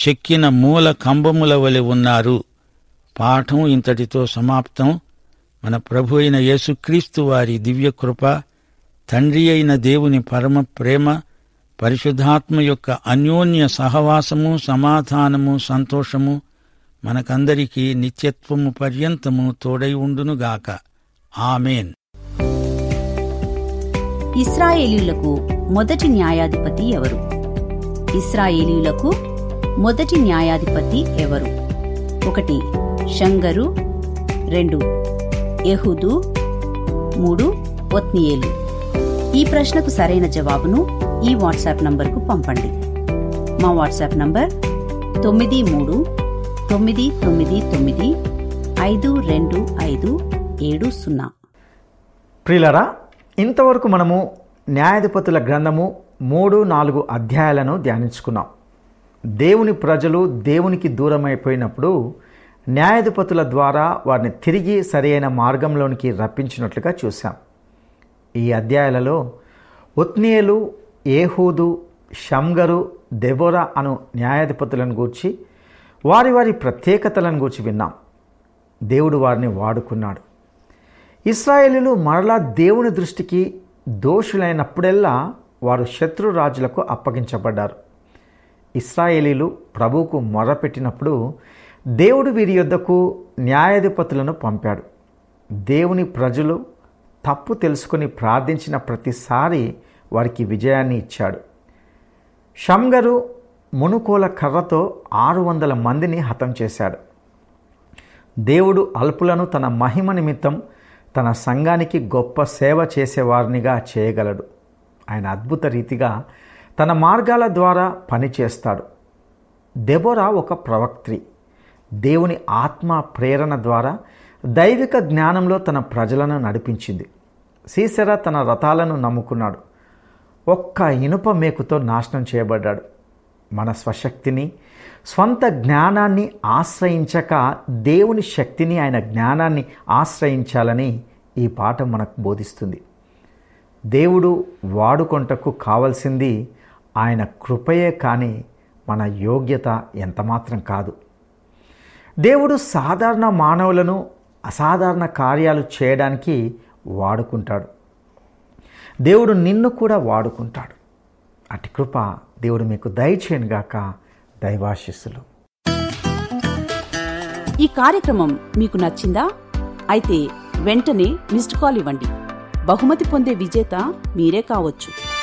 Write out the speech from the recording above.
చెక్కిన మూల కంబముల వలె ఉన్నారు పాఠం ఇంతటితో సమాప్తం మన ప్రభు అయిన యేసుక్రీస్తు వారి దివ్యకృప తండ్రి అయిన దేవుని పరమ ప్రేమ పరిశుద్ధాత్మ యొక్క అన్యోన్య సహవాసము సమాధానము సంతోషము మనకందరికీ నిత్యత్వము పర్యంతము తోడై ఉండునుగాక ఆమెన్ ఇస్రాయేలీయులకు మొదటి న్యాయాధిపతి ఎవరు ఇస్రాయేలీయులకు మొదటి న్యాయాధిపతి ఎవరు ఒకటి షంగరు రెండు ఎహుదు మూడు ఒత్నియేలు ఈ ప్రశ్నకు సరైన జవాబును ఈ వాట్సాప్ నంబర్కు పంపండి మా వాట్సాప్ నంబర్ తొమ్మిది మూడు తొమ్మిది తొమ్మిది తొమ్మిది ఐదు రెండు ఐదు ఏడు సున్నా ప్రియులరా ఇంతవరకు మనము న్యాయాధిపతుల గ్రంథము మూడు నాలుగు అధ్యాయాలను ధ్యానించుకున్నాం దేవుని ప్రజలు దేవునికి దూరమైపోయినప్పుడు న్యాయాధిపతుల ద్వారా వారిని తిరిగి సరియైన మార్గంలోనికి రప్పించినట్లుగా చూశాం ఈ అధ్యాయాలలో ఉత్నియలు ఏహూదు షంగరు దెబోరా అను న్యాయాధిపతులను గూర్చి వారి వారి ప్రత్యేకతలను గూర్చి విన్నాం దేవుడు వారిని వాడుకున్నాడు ఇస్రాయేలీలు మరలా దేవుని దృష్టికి దోషులైనప్పుడెల్లా వారు శత్రు రాజులకు అప్పగించబడ్డారు ఇస్రాయేలీలు ప్రభువుకు మొరపెట్టినప్పుడు దేవుడు వీరి యొద్దకు న్యాయాధిపతులను పంపాడు దేవుని ప్రజలు తప్పు తెలుసుకొని ప్రార్థించిన ప్రతిసారి వారికి విజయాన్ని ఇచ్చాడు షంగరు మునుకోల కర్రతో ఆరు వందల మందిని హతం చేశాడు దేవుడు అల్పులను తన మహిమ నిమిత్తం తన సంఘానికి గొప్ప సేవ చేసేవారినిగా చేయగలడు ఆయన అద్భుత రీతిగా తన మార్గాల ద్వారా పనిచేస్తాడు దెబోరా ఒక ప్రవక్త్రి దేవుని ఆత్మ ప్రేరణ ద్వారా దైవిక జ్ఞానంలో తన ప్రజలను నడిపించింది సీసెర తన రథాలను నమ్ముకున్నాడు ఒక్క ఇనుప మేకుతో నాశనం చేయబడ్డాడు మన స్వశక్తిని స్వంత జ్ఞానాన్ని ఆశ్రయించక దేవుని శక్తిని ఆయన జ్ఞానాన్ని ఆశ్రయించాలని ఈ పాఠం మనకు బోధిస్తుంది దేవుడు వాడుకొంటకు కావలసింది ఆయన కృపయే కానీ మన యోగ్యత ఎంతమాత్రం కాదు దేవుడు సాధారణ మానవులను అసాధారణ కార్యాలు చేయడానికి వాడుకుంటాడు దేవుడు నిన్ను కూడా వాడుకుంటాడు అటు కృప దేవుడు మీకు దయచేయనుగాక దైవాశిస్సులు ఈ కార్యక్రమం మీకు నచ్చిందా అయితే వెంటనే మిస్డ్ కాల్ ఇవ్వండి బహుమతి పొందే విజేత మీరే కావచ్చు